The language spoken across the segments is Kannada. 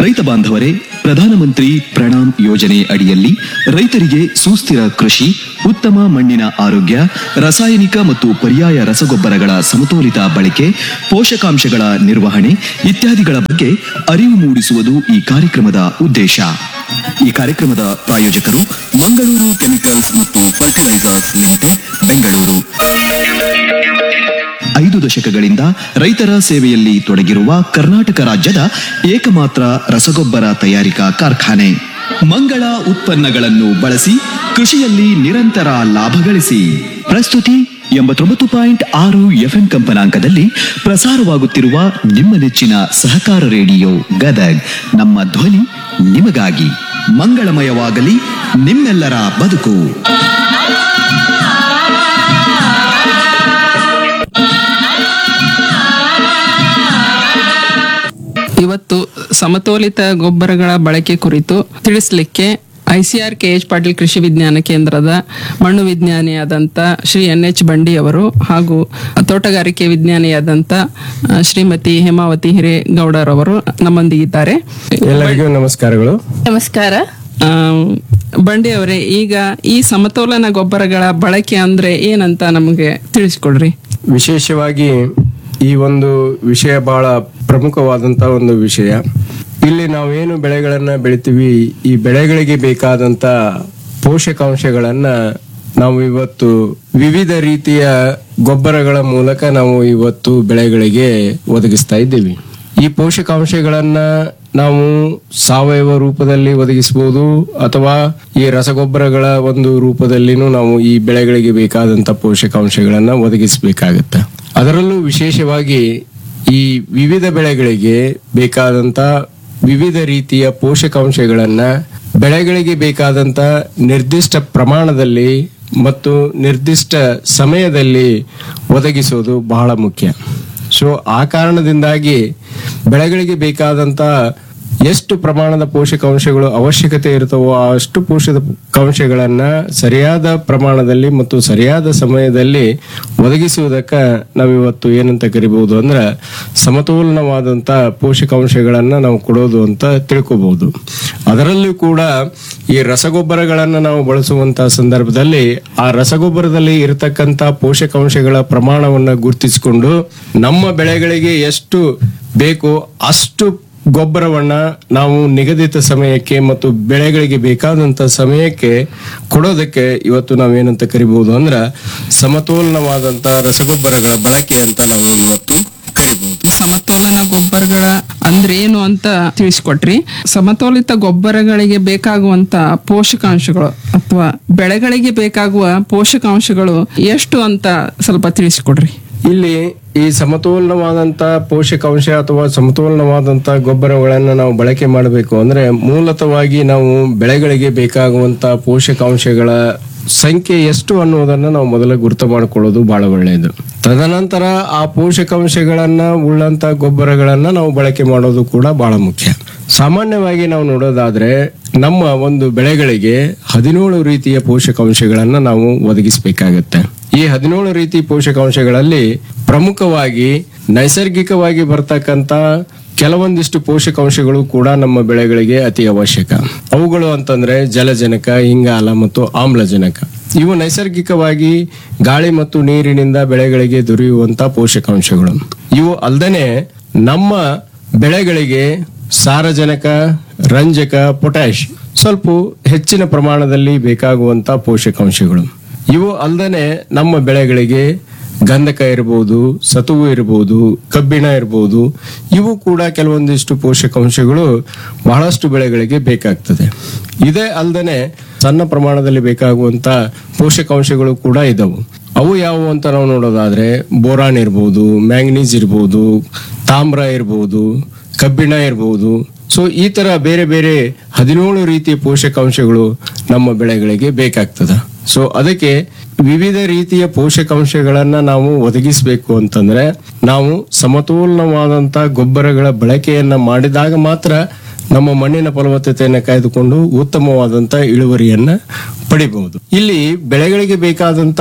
ರೈತ ಬಾಂಧವರೇ ಪ್ರಧಾನಮಂತ್ರಿ ಪ್ರಣಾಮ್ ಯೋಜನೆ ಅಡಿಯಲ್ಲಿ ರೈತರಿಗೆ ಸುಸ್ಥಿರ ಕೃಷಿ ಉತ್ತಮ ಮಣ್ಣಿನ ಆರೋಗ್ಯ ರಾಸಾಯನಿಕ ಮತ್ತು ಪರ್ಯಾಯ ರಸಗೊಬ್ಬರಗಳ ಸಮತೋಲಿತ ಬಳಕೆ ಪೋಷಕಾಂಶಗಳ ನಿರ್ವಹಣೆ ಇತ್ಯಾದಿಗಳ ಬಗ್ಗೆ ಅರಿವು ಮೂಡಿಸುವುದು ಈ ಕಾರ್ಯಕ್ರಮದ ಉದ್ದೇಶ ಈ ಕಾರ್ಯಕ್ರಮದ ಪ್ರಾಯೋಜಕರು ಮಂಗಳೂರು ಕೆಮಿಕಲ್ಸ್ ಮತ್ತು ಫರ್ಟಿಲೈಸರ್ಸ್ ಲಿಮಿಟೆಡ್ ಬೆಂಗಳೂರು ಐದು ದಶಕಗಳಿಂದ ರೈತರ ಸೇವೆಯಲ್ಲಿ ತೊಡಗಿರುವ ಕರ್ನಾಟಕ ರಾಜ್ಯದ ಏಕಮಾತ್ರ ರಸಗೊಬ್ಬರ ತಯಾರಿಕಾ ಕಾರ್ಖಾನೆ ಮಂಗಳ ಉತ್ಪನ್ನಗಳನ್ನು ಬಳಸಿ ಕೃಷಿಯಲ್ಲಿ ನಿರಂತರ ಲಾಭ ಗಳಿಸಿ ಪ್ರಸ್ತುತಿ ಎಂಬತ್ತೊಂಬತ್ತು ಪಾಯಿಂಟ್ ಆರು ಎಫ್ಎಂ ಕಂಪನಾಂಕದಲ್ಲಿ ಪ್ರಸಾರವಾಗುತ್ತಿರುವ ನಿಮ್ಮ ನೆಚ್ಚಿನ ಸಹಕಾರ ರೇಡಿಯೋ ಗದಗ್ ನಮ್ಮ ಧ್ವನಿ ನಿಮಗಾಗಿ ಮಂಗಳಮಯವಾಗಲಿ ನಿಮ್ಮೆಲ್ಲರ ಬದುಕು ಇವತ್ತು ಸಮತೋಲಿತ ಗೊಬ್ಬರಗಳ ಬಳಕೆ ಕುರಿತು ತಿಳಿಸ್ಲಿಕ್ಕೆ ICAR K H Patil Krishi Vigyan ಕೇಂದ್ರದ ಮಣ್ಣು ವಿಜ್ಞಾನಿಯಾದಂಥ ಶ್ರೀ ಎನ್ ಎಚ್ ಬಂಡಿ ಅವರು ಹಾಗೂ ತೋಟಗಾರಿಕೆ ವಿಜ್ಞಾನಿಯಾದಂಥ ಆ, ಶ್ರೀಮತಿ ಹೇಮಾವತಿ ಹಿರೇಗೌಡರವರು ನಮ್ಮೊಂದಿಗಿದ್ದಾರೆ ಎಲ್ಲರಿಗೂ ನಮಸ್ಕಾರಗಳು ನಮಸ್ಕಾರ ಆ, ಬಂಡಿ ಅವರೇ ಈಗ ಈ ಸಮತೋಲನ ಗೊಬ್ಬರಗಳ ಬಳಕೆ ಅಂದ್ರೆ ಏನಂತ ನಮಗೆ ತಿಳಿಸ್ಕೊಡ್ರಿ ವಿಶೇಷವಾಗಿ ಈ ಒಂದು ವಿಷಯ ಬಹಳ ಪ್ರಮುಖವಾದಂತ ಒಂದು ವಿಷಯ ಇಲ್ಲಿ ನಾವೇನು ಬೆಳೆಗಳನ್ನ ಬೆಳಿತೀವಿ ಈ ಬೆಳೆಗಳಿಗೆ ಬೇಕಾದಂತ ಪೋಷಕಾಂಶಗಳನ್ನ ನಾವು ಇವತ್ತು ವಿವಿಧ ರೀತಿಯ ಗೊಬ್ಬರಗಳ ಮೂಲಕ ನಾವು ಇವತ್ತು ಬೆಳೆಗಳಿಗೆ ಒದಗಿಸ್ತಾ ಇದ್ದೀವಿ ಈ ಪೋಷಕಾಂಶಗಳನ್ನ ನಾವು ಸಾವಯವ ರೂಪದಲ್ಲಿ ಒದಗಿಸಬಹುದು ಅಥವಾ ಈ ರಸಗೊಬ್ಬರಗಳ ಒಂದು ರೂಪದಲ್ಲಿನೂ ನಾವು ಈ ಬೆಳೆಗಳಿಗೆ ಬೇಕಾದಂತ ಪೋಷಕಾಂಶಗಳನ್ನ ಒದಗಿಸಬೇಕಾಗತ್ತೆ ಅದರಲ್ಲೂ ವಿಶೇಷವಾಗಿ ಈ ವಿವಿಧ ಬೆಳೆಗಳಿಗೆ ಬೇಕಾದಂತ ವಿವಿಧ ರೀತಿಯ ಪೋಷಕಾಂಶಗಳನ್ನ ಬೆಳೆಗಳಿಗೆ ಬೇಕಾದಂತ ನಿರ್ದಿಷ್ಟ ಪ್ರಮಾಣದಲ್ಲಿ ಮತ್ತು ನಿರ್ದಿಷ್ಟ ಸಮಯದಲ್ಲಿ ಒದಗಿಸೋದು ಬಹಳ ಮುಖ್ಯ ಸೊ ಆ ಕಾರಣದಿಂದಾಗಿ ಬೆಳೆಗಳಿಗೆ ಬೇಕಾದಂತ ಎಷ್ಟು ಪ್ರಮಾಣದ ಪೋಷಕಾಂಶಗಳು ಅವಶ್ಯಕತೆ ಇರ್ತವೋ ಅಷ್ಟು ಪೋಷಕಾಂಶಗಳನ್ನ ಸರಿಯಾದ ಪ್ರಮಾಣದಲ್ಲಿ ಮತ್ತು ಸರಿಯಾದ ಸಮಯದಲ್ಲಿ ಒದಗಿಸುವುದಕ್ಕ ನಾವಿವತ್ತು ಏನಂತ ಕರಿಬಹುದು ಅಂದ್ರೆ ಸಮತೋಲನವಾದಂತ ಪೋಷಕಾಂಶಗಳನ್ನ ನಾವು ಕೊಡೋದು ಅಂತ ತಿಳ್ಕೊಬಹುದು ಅದರಲ್ಲೂ ಕೂಡ ಈ ರಸಗೊಬ್ಬರಗಳನ್ನ ನಾವು ಬಳಸುವಂತ ಸಂದರ್ಭದಲ್ಲಿ ಆ ರಸಗೊಬ್ಬರದಲ್ಲಿ ಇರತಕ್ಕಂತ ಪೋಷಕಾಂಶಗಳ ಪ್ರಮಾಣವನ್ನ ಗುರುತಿಸಿಕೊಂಡು ನಮ್ಮ ಬೆಳೆಗಳಿಗೆ ಎಷ್ಟು ಬೇಕು ಅಷ್ಟು ಗೊಬ್ಬರವನ್ನ ನಾವು ನಿಗದಿತ ಸಮಯಕ್ಕೆ ಮತ್ತು ಬೆಳೆಗಳಿಗೆ ಬೇಕಾದಂತ ಸಮಯಕ್ಕೆ ಕೊಡೋದಕ್ಕೆ ಇವತ್ತು ನಾವೇನಂತ ಕರಿಬಹುದು ಅಂದ್ರ ಸಮತೋಲನವಾದಂತ ರಸಗೊಬ್ಬರಗಳ ಬಳಕೆ ಅಂತ ನಾವು ಇವತ್ತು ಕರಿಬಹುದು ಸಮತೋಲನ ಗೊಬ್ಬರಗಳ ಅಂದ್ರೆ ಏನು ಅಂತ ತಿಳಿಸ್ಕೊಟ್ರಿ ಸಮತೋಲಿತ ಗೊಬ್ಬರಗಳಿಗೆ ಬೇಕಾಗುವಂತ ಪೋಷಕಾಂಶಗಳು ಅಥವಾ ಬೆಳೆಗಳಿಗೆ ಬೇಕಾಗುವ ಪೋಷಕಾಂಶಗಳು ಎಷ್ಟು ಅಂತ ಸ್ವಲ್ಪ ತಿಳಿಸ್ಕೊಡ್ರಿ ಇಲ್ಲಿ ಈ ಸಮತೋಲನವಾದಂತ ಪೋಷಕಾಂಶ ಅಥವಾ ಸಮತೋಲನವಾದಂತ ಗೊಬ್ಬರಗಳನ್ನ ನಾವು ಬಳಕೆ ಮಾಡಬೇಕು ಅಂದ್ರೆ ಮೂಲತವಾಗಿ ನಾವು ಬೆಳೆಗಳಿಗೆ ಬೇಕಾಗುವಂತ ಪೋಷಕಾಂಶಗಳ ಸಂಖ್ಯೆ ಎಷ್ಟು ಅನ್ನೋದನ್ನ ನಾವು ಮೊದಲ ಗುರುತು ಮಾಡಿಕೊಳ್ಳೋದು ಬಹಳ ಒಳ್ಳೆಯದು ತದನಂತರ ಆ ಪೋಷಕಾಂಶಗಳನ್ನ ಉಳ್ಳಂತ ಗೊಬ್ಬರಗಳನ್ನ ನಾವು ಬಳಕೆ ಮಾಡೋದು ಕೂಡ ಬಹಳ ಮುಖ್ಯ ಸಾಮಾನ್ಯವಾಗಿ ನಾವು ನೋಡೋದಾದ್ರೆ ನಮ್ಮ ಒಂದು ಬೆಳೆಗಳಿಗೆ ಹದಿನೇಳು ರೀತಿಯ ಪೋಷಕಾಂಶಗಳನ್ನ ನಾವು ಒದಗಿಸಬೇಕಾಗತ್ತೆ ಈ ಹದಿನೇಳು ರೀತಿ ಪೋಷಕಾಂಶಗಳಲ್ಲಿ ಪ್ರಮುಖವಾಗಿ ನೈಸರ್ಗಿಕವಾಗಿ ಬರ್ತಕ್ಕಂತ ಕೆಲವೊಂದಿಷ್ಟು ಪೋಷಕಾಂಶಗಳು ಕೂಡ ನಮ್ಮ ಬೆಳೆಗಳಿಗೆ ಅತಿ ಅವಶ್ಯಕ ಅವುಗಳು ಅಂತಂದ್ರೆ ಜಲಜನಕ ಇಂಗಾಲ ಮತ್ತು ಆಮ್ಲಜನಕ ಇವು ನೈಸರ್ಗಿಕವಾಗಿ ಗಾಳಿ ಮತ್ತು ನೀರಿನಿಂದ ಬೆಳೆಗಳಿಗೆ ದೊರೆಯುವಂತ ಪೋಷಕಾಂಶಗಳು ಇವು ಅಲ್ದನೆ ನಮ್ಮ ಬೆಳೆಗಳಿಗೆ ಸಾರಜನಕ ರಂಜಕ ಪೊಟ್ಯಾಶ್ ಸ್ವಲ್ಪ ಹೆಚ್ಚಿನ ಪ್ರಮಾಣದಲ್ಲಿ ಬೇಕಾಗುವಂತ ಪೋಷಕಾಂಶಗಳು ಇವು ಅಲ್ದನೆ ನಮ್ಮ ಬೆಳೆಗಳಿಗೆ ಗಂಧಕ ಇರಬಹುದು ಸತುವು ಇರಬಹುದು ಕಬ್ಬಿಣ ಇರಬಹುದು ಇವು ಕೂಡ ಕೆಲವೊಂದಿಷ್ಟು ಪೋಷಕಾಂಶಗಳು ಬಹಳಷ್ಟು ಬೆಳೆಗಳಿಗೆ ಬೇಕಾಗ್ತದೆ ಇದೇ ಅಲ್ದನೆ ಸಣ್ಣ ಪ್ರಮಾಣದಲ್ಲಿ ಬೇಕಾಗುವಂತ ಪೋಷಕಾಂಶಗಳು ಕೂಡ ಇದಾವು ಅವು ಯಾವುವು ಅಂತ ನಾವು ನೋಡೋದಾದ್ರೆ ಬೋರಾನ್ ಇರಬಹುದು ಮ್ಯಾಂಗನೀಸ್ ಇರಬಹುದು ತಾಮ್ರ ಇರಬಹುದು ಕಬ್ಬಿಣ ಇರಬಹುದು ಸೊ ಈ ತರ ಬೇರೆ ಬೇರೆ ಹದಿನೇಳು ರೀತಿಯ ಪೋಷಕಾಂಶಗಳು ನಮ್ಮ ಬೆಳೆಗಳಿಗೆ ಬೇಕಾಗ್ತದ ಸೊ ಅದಕ್ಕೆ ವಿವಿಧ ರೀತಿಯ ಪೋಷಕಾಂಶಗಳನ್ನ ನಾವು ಒದಗಿಸಬೇಕು ಅಂತಂದ್ರೆ ನಾವು ಸಮತೋಲನವಾದಂತ ಗೊಬ್ಬರಗಳ ಬಳಕೆಯನ್ನ ಮಾಡಿದಾಗ ಮಾತ್ರ ನಮ್ಮ ಮಣ್ಣಿನ ಫಲವತ್ತತೆಯನ್ನು ಕಾಯ್ದುಕೊಂಡು ಉತ್ತಮವಾದಂತ ಇಳುವರಿಯನ್ನ ಪಡಿಬಹುದು ಇಲ್ಲಿ ಬೆಳೆಗಳಿಗೆ ಬೇಕಾದಂತ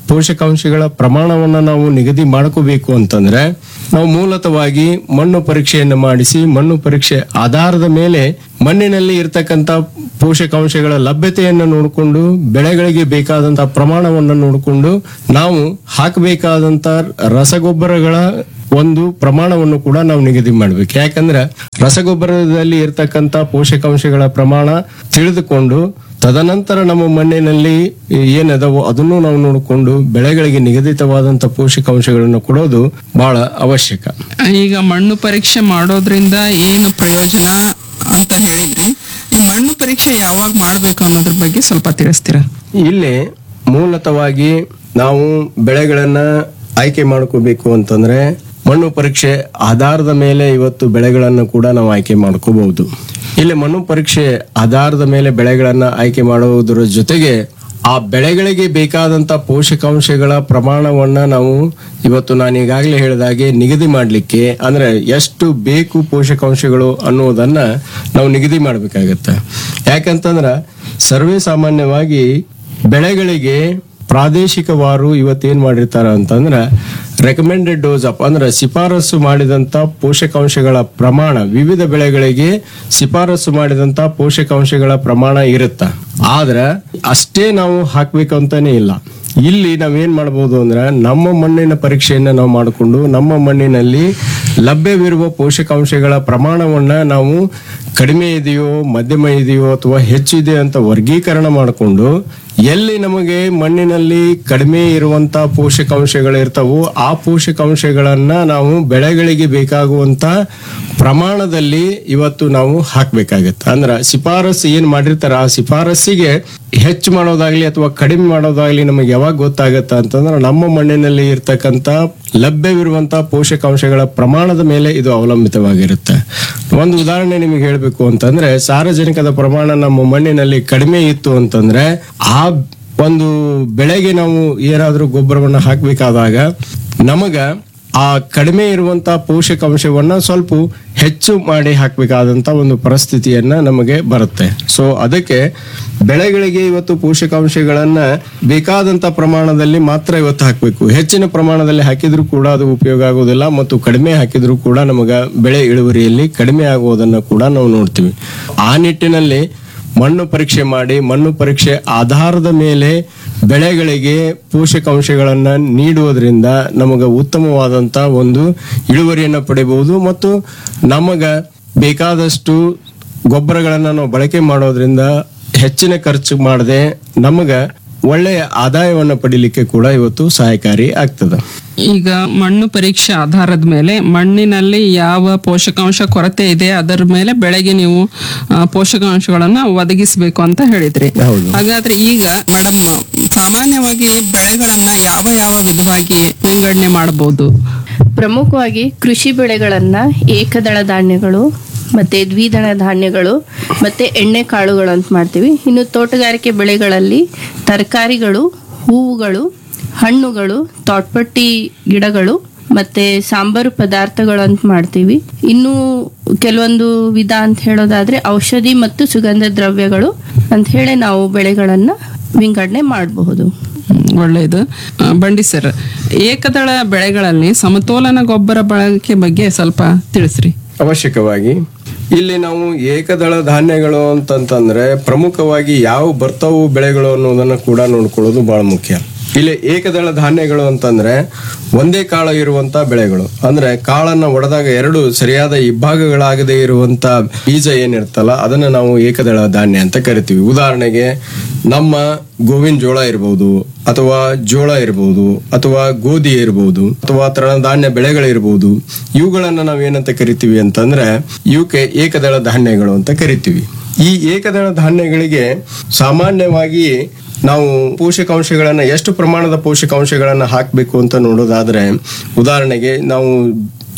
ಪೋಷಕಾಂಶಗಳ ಪ್ರಮಾಣವನ್ನ ನಾವು ನಿಗದಿ ಮಾಡ್ಕೋಬೇಕು ಅಂತಂದ್ರೆ ನಾವು ಮೂಲತವಾಗಿ ಮಣ್ಣು ಪರೀಕ್ಷೆಯನ್ನು ಮಾಡಿಸಿ ಮಣ್ಣು ಪರೀಕ್ಷೆ ಆಧಾರದ ಮೇಲೆ ಮಣ್ಣಿನಲ್ಲಿ ಇರ್ತಕ್ಕಂಥ ಪೋಷಕಾಂಶಗಳ ಲಭ್ಯತೆಯನ್ನು ನೋಡಿಕೊಂಡು ಬೆಳೆಗಳಿಗೆ ಬೇಕಾದಂತಹ ಪ್ರಮಾಣವನ್ನು ನೋಡಿಕೊಂಡು ನಾವು ಹಾಕಬೇಕಾದಂತ ರಸಗೊಬ್ಬರಗಳ ಒಂದು ಪ್ರಮಾಣವನ್ನು ಕೂಡ ನಾವು ನಿಗದಿ ಮಾಡ್ಬೇಕು ಯಾಕಂದ್ರೆ ರಸಗೊಬ್ಬರದಲ್ಲಿ ಇರ್ತಕ್ಕಂಥ ಪೋಷಕಾಂಶಗಳ ಪ್ರಮಾಣ ತಿಳಿದುಕೊಂಡು ತದನಂತರ ನಮ್ಮ ಮಣ್ಣಿನಲ್ಲಿ ಏನದವೋ ಅದನ್ನು ನಾವು ನೋಡಿಕೊಂಡು ಬೆಳೆಗಳಿಗೆ ನಿಗದಿತವಾದಂತ ಪೋಷಕಾಂಶಗಳನ್ನು ಕೊಡೋದು ಬಹಳ ಅವಶ್ಯಕ ಈಗ ಮಣ್ಣು ಪರೀಕ್ಷೆ ಮಾಡೋದ್ರಿಂದ ಏನು ಪ್ರಯೋಜನ ಅಂತ ಹೇಳಿದ್ರಿ ಈ ಮಣ್ಣು ಪರೀಕ್ಷೆ ಯಾವಾಗ ಮಾಡ್ಬೇಕು ಅನ್ನೋದ್ರ ಬಗ್ಗೆ ಸ್ವಲ್ಪ ತಿಳಿಸ್ತೀರಾ ಇಲ್ಲಿ ಮೂಲತವಾಗಿ ನಾವು ಬೆಳೆಗಳನ್ನ ಆಯ್ಕೆ ಮಾಡ್ಕೋಬೇಕು ಅಂತಂದ್ರೆ ಮಣ್ಣು ಪರೀಕ್ಷೆ ಆಧಾರದ ಮೇಲೆ ಇವತ್ತು ಬೆಳೆಗಳನ್ನು ಕೂಡ ನಾವು ಆಯ್ಕೆ ಮಾಡ್ಕೋಬಹುದು ಇಲ್ಲಿ ಮಣ್ಣು ಪರೀಕ್ಷೆ ಆಧಾರದ ಮೇಲೆ ಬೆಳೆಗಳನ್ನ ಆಯ್ಕೆ ಮಾಡುವುದರ ಜೊತೆಗೆ ಆ ಬೆಳೆಗಳಿಗೆ ಬೇಕಾದಂತ ಪೋಷಕಾಂಶಗಳ ಪ್ರಮಾಣವನ್ನ ನಾವು ಇವತ್ತು ನಾನು ಈಗಾಗಲೇ ಹೇಳಿದಾಗೆ ನಿಗದಿ ಮಾಡಲಿಕ್ಕೆ ಅಂದ್ರೆ ಎಷ್ಟು ಬೇಕು ಪೋಷಕಾಂಶಗಳು ಅನ್ನೋದನ್ನ ನಾವು ನಿಗದಿ ಮಾಡಬೇಕಾಗತ್ತೆ ಯಾಕಂತಂದ್ರ ಸರ್ವೇ ಸಾಮಾನ್ಯವಾಗಿ ಬೆಳೆಗಳಿಗೆ ಪ್ರಾದೇಶಿಕವಾರು ಇವತ್ತೇನ್ ಮಾಡಿರ್ತಾರ ಅಂತಂದ್ರ ರೆಕಮೆಂಡೆಡ್ ಡೋಸ್ ಅಪ್ ಅಂದ್ರೆ ಶಿಫಾರಸು ಮಾಡಿದಂತ ಪೋಷಕಾಂಶಗಳ ಪ್ರಮಾಣ ವಿವಿಧ ಬೆಳೆಗಳಿಗೆ ಶಿಫಾರಸು ಮಾಡಿದಂತ ಪೋಷಕಾಂಶಗಳ ಪ್ರಮಾಣ ಇರುತ್ತ ಆದ್ರ ಅಷ್ಟೇ ನಾವು ಹಾಕ್ಬೇಕಂತಾನೆ ಇಲ್ಲ ಇಲ್ಲಿ ನಾವೇನ್ ಮಾಡಬಹುದು ಅಂದ್ರೆ ನಮ್ಮ ಮಣ್ಣಿನ ಪರೀಕ್ಷೆಯನ್ನ ನಾವು ಮಾಡಿಕೊಂಡು ನಮ್ಮ ಮಣ್ಣಿನಲ್ಲಿ ಲಭ್ಯವಿರುವ ಪೋಷಕಾಂಶಗಳ ಪ್ರಮಾಣವನ್ನ ನಾವು ಕಡಿಮೆ ಇದೆಯೋ ಮಧ್ಯಮ ಇದೆಯೋ ಅಥವಾ ಹೆಚ್ಚಿದೆ ಅಂತ ವರ್ಗೀಕರಣ ಮಾಡಿಕೊಂಡು ಎಲ್ಲಿ ನಮಗೆ ಮಣ್ಣಿನಲ್ಲಿ ಕಡಿಮೆ ಇರುವಂತ ಪೋಷಕಾಂಶಗಳು ಇರ್ತಾವೋ ಆ ಪೋಷಕಾಂಶಗಳನ್ನ ನಾವು ಬೆಳೆಗಳಿಗೆ ಬೇಕಾಗುವಂತ ಪ್ರಮಾಣದಲ್ಲಿ ಇವತ್ತು ನಾವು ಹಾಕ್ಬೇಕಾಗತ್ತೆ ಅಂದ್ರ ಶಿಫಾರಸ್ ಏನ್ ಮಾಡಿರ್ತಾರ ಆ ಶಿಫಾರಸ್ಸಿಗೆ ಹೆಚ್ಚು ಮಾಡೋದಾಗ್ಲಿ ಅಥವಾ ಕಡಿಮೆ ಮಾಡೋದಾಗ್ಲಿ ನಮಗೆ ಯಾವಾಗ ಗೊತ್ತಾಗತ್ತ ಅಂತಂದ್ರೆ ನಮ್ಮ ಮಣ್ಣಿನಲ್ಲಿ ಇರ್ತಕ್ಕಂತ ಲಭ್ಯವಿರುವಂತ ಪೋಷಕಾಂಶಗಳ ಪ್ರಮಾಣದ ಮೇಲೆ ಇದು ಅವಲಂಬಿತವಾಗಿರುತ್ತೆ ಒಂದು ಉದಾಹರಣೆ ನಿಮಗೆ ಹೇಳ್ಬೇಕು ಅಂತಂದ್ರೆ ಸಾರಜನಕದ ಪ್ರಮಾಣ ನಮ್ಮ ಮಣ್ಣಿನಲ್ಲಿ ಕಡಿಮೆ ಇತ್ತು ಅಂತಂದ್ರೆ ಆ ಒಂದು ಬೆಳೆಗೆ ನಾವು ಏನಾದ್ರೂ ಗೊಬ್ಬರವನ್ನ ಹಾಕ್ಬೇಕಾದಾಗ ನಮಗ ಆ ಕಡಿಮೆ ಇರುವಂತ ಪೋಷಕಾಂಶವನ್ನ ಸ್ವಲ್ಪ ಹೆಚ್ಚು ಮಾಡಿ ಹಾಕ್ಬೇಕಾದಂತ ಒಂದು ಪರಿಸ್ಥಿತಿಯನ್ನ ನಮಗೆ ಬರುತ್ತೆ ಸೊ ಅದಕ್ಕೆ ಬೆಳೆಗಳಿಗೆ ಇವತ್ತು ಪೋಷಕಾಂಶಗಳನ್ನ ಬೇಕಾದಂತ ಪ್ರಮಾಣದಲ್ಲಿ ಮಾತ್ರ ಇವತ್ತು ಹಾಕಬೇಕು ಹೆಚ್ಚಿನ ಪ್ರಮಾಣದಲ್ಲಿ ಹಾಕಿದ್ರು ಕೂಡ ಅದು ಉಪಯೋಗ ಆಗೋದಿಲ್ಲ ಮತ್ತು ಕಡಿಮೆ ಹಾಕಿದ್ರು ಕೂಡ ನಮಗ ಬೆಳೆ ಇಳುವರಿಯಲ್ಲಿ ಕಡಿಮೆ ಆಗುವುದನ್ನ ಕೂಡ ನಾವು ನೋಡ್ತೀವಿ ಆ ನಿಟ್ಟಿನಲ್ಲಿ ಮಣ್ಣು ಪರೀಕ್ಷೆ ಮಾಡಿ ಮಣ್ಣು ಪರೀಕ್ಷೆ ಆಧಾರದ ಮೇಲೆ ಬೆಳೆಗಳಿಗೆ ಪೋಷಕಾಂಶಗಳನ್ನ ನೀಡುವುದರಿಂದ ನಮಗ ಉತ್ತಮವಾದಂತ ಒಂದು ಇಳುವರಿಯನ್ನ ಪಡೆಯಬಹುದು ಮತ್ತು ನಮಗ ಬೇಕಾದಷ್ಟು ಗೊಬ್ಬರಗಳನ್ನ ನಾವು ಬಳಕೆ ಮಾಡೋದ್ರಿಂದ ಹೆಚ್ಚಿನ ಖರ್ಚು ಮಾಡದೆ ನಮಗ ಒಳ್ಳೆಯ ಆದಾಯವನ್ನ ಪಡಿಲಿಕ್ಕೆ ಕೂಡ ಇವತ್ತು ಸಹಾಯಕಾರಿ ಆಗ್ತದೆ ಈಗ ಮಣ್ಣು ಪರೀಕ್ಷೆ ಆಧಾರದ ಮೇಲೆ ಮಣ್ಣಿನಲ್ಲಿ ಯಾವ ಪೋಷಕಾಂಶ ಕೊರತೆ ಇದೆ ಅದರ ಮೇಲೆ ಬೆಳೆಗೆ ನೀವು ಆ, ಪೋಷಕಾಂಶಗಳನ್ನ ಒದಗಿಸಬೇಕು ಅಂತ ಹೇಳಿದ್ರಿ ಹೌದು. ಹಾಗಾದ್ರೆ ಈಗ ಮೇಡಮ್ ಸಾಮಾನ್ಯವಾಗಿ ಬೆಳೆಗಳನ್ನ ಯಾವ ಯಾವ ವಿಧವಾಗಿ ವಿಂಗಡಣೆ ಮಾಡಬಹುದು ಪ್ರಮುಖವಾಗಿ ಕೃಷಿ ಬೆಳೆಗಳನ್ನ ಏಕದಳ ಧಾನ್ಯಗಳು ಮತ್ತೆ ದ್ವಿದಳ ಧಾನ್ಯಗಳು ಮತ್ತೆ ಎಣ್ಣೆ ಕಾಳುಗಳು ಅಂತ ಮಾಡ್ತೀವಿ ಇನ್ನು ತೋಟಗಾರಿಕೆ ಬೆಳೆಗಳಲ್ಲಿ ತರಕಾರಿಗಳು ಹೂವುಗಳು ಹಣ್ಣುಗಳು ತೋಟಪಟ್ಟಿ ಗಿಡಗಳು ಮತ್ತೆ ಸಾಂಬಾರು ಪದಾರ್ಥಗಳು ಅಂತ ಮಾಡ್ತೀವಿ ಇನ್ನು ಕೆಲವೊಂದು ವಿಧ ಅಂತ ಹೇಳೋದಾದ್ರೆ ಔಷಧಿ ಮತ್ತು ಸುಗಂಧ ದ್ರವ್ಯಗಳು ಅಂತ ಹೇಳಿ ನಾವು ಬೆಳೆಗಳನ್ನ ವಿಂಗಡಣೆ ಮಾಡಬಹುದು ಹ್ಮ್, ಒಳ್ಳೆಯದು ಆ, ಬಂಡಿ ಸರ್ ಏಕದಳ ಬೆಳೆಗಳಲ್ಲಿ ಸಮತೋಲನ ಗೊಬ್ಬರ ಬಳಕೆ ಬಗ್ಗೆ ಸ್ವಲ್ಪ ತಿಳಿಸ್ರಿ ಅವಶ್ಯಕವಾಗಿ ಇಲ್ಲಿ ನಾವು ಏಕದಳ ಧಾನ್ಯಗಳು ಅಂತಂತಂದ್ರೆ ಪ್ರಮುಖವಾಗಿ ಯಾವ ಬರ್ತಾವು ಬೆಳೆಗಳು ಅನ್ನೋದನ್ನ ಕೂಡ ನೋಡ್ಕೊಳ್ಳೋದು ಬಹಳ ಮುಖ್ಯ ಇಲ್ಲಿ ಏಕದಳ ಧಾನ್ಯಗಳು ಅಂತಂದ್ರೆ ಒಂದೇ ಕಾಳು ಇರುವಂತ ಬೆಳೆಗಳು ಅಂದ್ರೆ ಕಾಳನ್ನ ಒಡೆದಾಗ ಎರಡು ಸರಿಯಾದ ಇಬ್ಬಾಗಗಳಾಗದೇ ಇರುವಂತ ಬೀಜ ಏನಿರ್ತಲ್ಲ ಅದನ್ನ ನಾವು ಏಕದಳ ಧಾನ್ಯ ಅಂತ ಕರಿತೀವಿ ಉದಾಹರಣೆಗೆ ನಮ್ಮ ಗೋವಿನ ಜೋಳ ಇರಬಹುದು ಅಥವಾ ಜೋಳ ಇರಬಹುದು ಅಥವಾ ಗೋಧಿ ಇರಬಹುದು ಅಥವಾ ತೃಣಧಾನ್ಯ ಬೆಳೆಗಳಿರ್ಬಹುದು ಇವುಗಳನ್ನ ನಾವು ಏನಂತ ಕರಿತೀವಿ ಅಂತಂದ್ರೆ ಇವಕ್ಕೆ ಏಕದಳ ಧಾನ್ಯಗಳು ಅಂತ ಕರಿತೀವಿ ಈ ಏಕದಳ ಧಾನ್ಯಗಳಿಗೆ ಸಾಮಾನ್ಯವಾಗಿ ನಾವು ಪೋಷಕಾಂಶಗಳನ್ನ ಎಷ್ಟು ಪ್ರಮಾಣದ ಪೋಷಕಾಂಶಗಳನ್ನ ಹಾಕಬೇಕು ಅಂತ ನೋಡೋದಾದ್ರೆ ಉದಾಹರಣೆಗೆ ನಾವು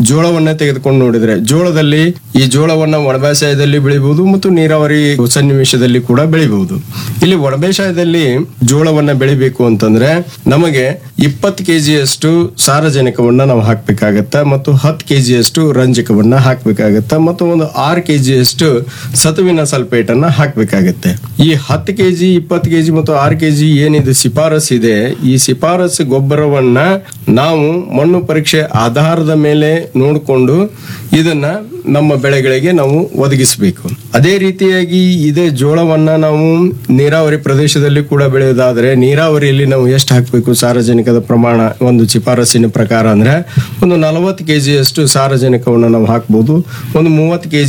ಜೋಳವನ್ನ ತೆಗೆದುಕೊಂಡು ನೋಡಿದ್ರೆ ಜೋಳದಲ್ಲಿ ಈ ಜೋಳವನ್ನ ಒಣಬೇಸಾಯದಲ್ಲಿ ಬೆಳಿಬಹುದು ಮತ್ತು ನೀರಾವರಿ ಸನ್ನಿವೇಶದಲ್ಲಿ ಕೂಡ ಬೆಳಿಬಹುದು ಇಲ್ಲಿ ಒಣಬೇಸಾಯದಲ್ಲಿ ಜೋಳವನ್ನ ಬೆಳಿಬೇಕು ಅಂತಂದ್ರೆ ನಮಗೆ ಇಪ್ಪತ್ತು ಕೆಜಿಯಷ್ಟು ಸಾರಜನಕವನ್ನ ನಾವು ಹಾಕ್ಬೇಕಾಗತ್ತ ಮತ್ತು ಹತ್ತು ಕೆಜಿಯಷ್ಟು ರಂಜಕವನ್ನ ಹಾಕ್ಬೇಕಾಗತ್ತ ಮತ್ತು ಒಂದು ಆರು ಕೆಜಿಯಷ್ಟು ಸತುವಿನ ಸಲ್ಫೇಟ್ ಅನ್ನ ಹಾಕ್ಬೇಕಾಗತ್ತೆ ಈ ಹತ್ತು ಕೆಜಿ ಇಪ್ಪತ್ತು ಕೆಜಿ ಮತ್ತು ಆರು ಕೆಜಿ ಏನಿದೆ ಶಿಫಾರಸ್ ಇದೆ ಈ ಶಿಫಾರಸ್ ಗೊಬ್ಬರವನ್ನ ನಾವು ಮಣ್ಣು ಪರೀಕ್ಷೆ ಆಧಾರದ ಮೇಲೆ ನೋಡಿಕೊಂಡು ಇದನ್ನ ನಮ್ಮ ಬೆಳೆಗಳಿಗೆ ನಾವು ಒದಗಿಸಬೇಕು ಅದೇ ರೀತಿಯಾಗಿ ಇದೇ ಜೋಳವನ್ನ ನಾವು ನೀರಾವರಿ ಪ್ರದೇಶದಲ್ಲಿ ಕೂಡ ಬೆಳೆಯೋದಾದ್ರೆ ನೀರಾವರಿಯಲ್ಲಿ ನಾವು ಎಷ್ಟು ಹಾಕಬೇಕು ಸಾರಜನಕದ ಪ್ರಮಾಣ ಒಂದು ಶಿಫಾರಸಿನ ಪ್ರಕಾರ ಅಂದ್ರೆ ಒಂದು ನಲವತ್ತು ಕೆಜಿಯಷ್ಟು ಸಾರಜನಕವನ್ನು ನಾವು ಹಾಕ್ಬೋದು ಒಂದು ಮೂವತ್ತು ಕೆಜಿ